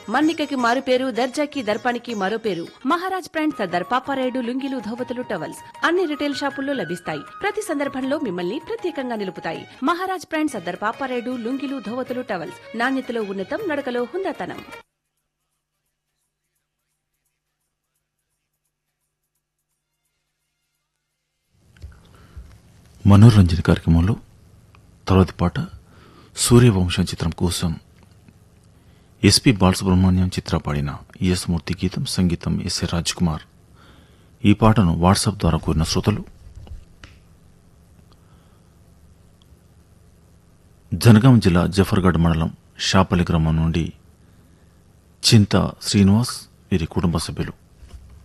మన్నికకి మారు పేరు దర్జాకి దర్పానికి మరో పేరు మహారాజ్ బ్రాండ్ సర్దార్ పాపారాయుడు లుంగిలు ధోవతులు టవల్స్ అన్ని రిటైల్ షాపుల్లో లభిస్తాయి ప్రతి సందర్భంలో మిమ్మల్ని ప్రత్యేకంగా నిలుపుతాయి మహారాజ్ బ్రాండ్ సర్దార్ పాపారాయుడు లుంగిలు ధోవతులు టవల్స్ నాణ్యతలో ఉన్నతం నడకలో హుందాతనం మనోరంజన కార్యక్రమంలో తర్వాతి పాట సూర్యవంశం చిత్రం కోసం ఎస్పి బాలసుబ్రహ్మణ్యం చిత్ర పాడిన ఈఎస్ మూర్తి గీతం సంగీతం ఎస్ఏ రాజ్ కుమార్ ఈ పాటను వాట్సాప్ ద్వారా కోరిన శ్రోతలు జనగాం జిల్లా జఫర్గఢ్ మండలం షాపల్లి గ్రామం నుండి చింత శ్రీనివాస్ వీరి కుటుంబ సభ్యులు